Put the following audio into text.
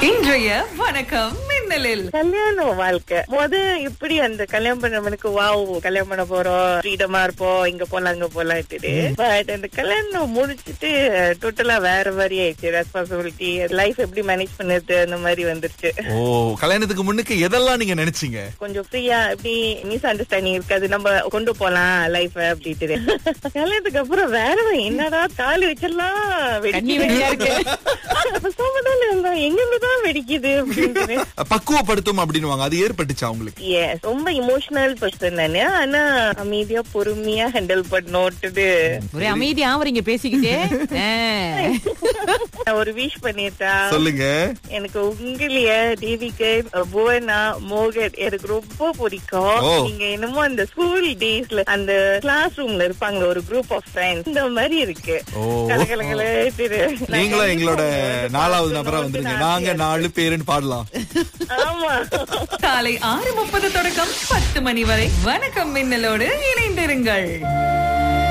இன்றைய வணக்கம் மின்னலில் கல்யாண வாழ்க்கை முத இப்படி அந்த கல்யாணம் பண்ணவனுக்கு வாவ் கல்யாணம் பண்ண போறோம் ஃப்ரீடமா இருப்போம் இங்க போலாம் அங்க போலாம்ட்டு பட் அந்த கல்யாணம் முடிச்சிட்டு டோட்டலா வேற மாதிரி ஆயிடுச்சு ரெஸ்பான்சிபிலிட்டி லைஃப் எப்படி மேனேஜ் பண்ணுறது அந்த மாதிரி வந்துருச்சு ஓ கல்யாணத்துக்கு முன்னுக்கு எதெல்லாம் நீங்க நினைச்சீங்க கொஞ்சம் ஃப்ரீயா எப்படி மிஸ் அண்டர்ஸ்டாண்டிங் இருக்காது நம்ம கொண்டு போலாம் லைஃப் அப்படின்ட்டு கல்யாணத்துக்கு அப்புறம் வேற என்னடா தாலி வச்செல்லாம் கண்ணி வெடியா இருக்கு. சோமதால இருந்தோம் எங்க இருந்துதான் வெடிக்குது அப்படின்ட்டு பக்குவப்படுத்தும் அப்படின்னுவாங்க அது ஏற்பட்டுச்சா உங்களுக்கு Yes, ரொம்ப இமோஷனல் பர்சன் நானு ஆனா அமைதியா பொறுமையா ஹேண்டில் பண்ணோட்டுது ஒரே அமைதியா ஆவறீங்க பேசிக்கிட்டே ஆ. நான் ஒரு விஷ் பண்ணிட்டா சொல்லுங்க எனக்கு உங்களைய தேவிகன் புவனா மோகன் எனக்கு ரொம்ப பிடிக்கும் ஓ. நீங்க என்னமோ அந்த ஸ்கூல் டேஸ்ல அந்த கிளாஸ் ரூம்ல இருப்பாங்க ஒரு குரூப் ஆஃப் ஃப்ரெண்ட்ஸ் இந்த மாதிரி இருக்கு ஓ. கலகலகல திரு. நான் நீங்களும் எங்களோட கண்டிப்பா நாலாவது வந்து நபரா வந்துருங்க பார்க்கணும்னு நாங்க ஆசையா நாலு பேருன்னு பாடலாம் இருக்கு. ஆமா காலை ஆறு முப்பது தொடக்கம் பத்து மணி வரை வணக்கம் மின்னலோடு இணைந்திருங்கள்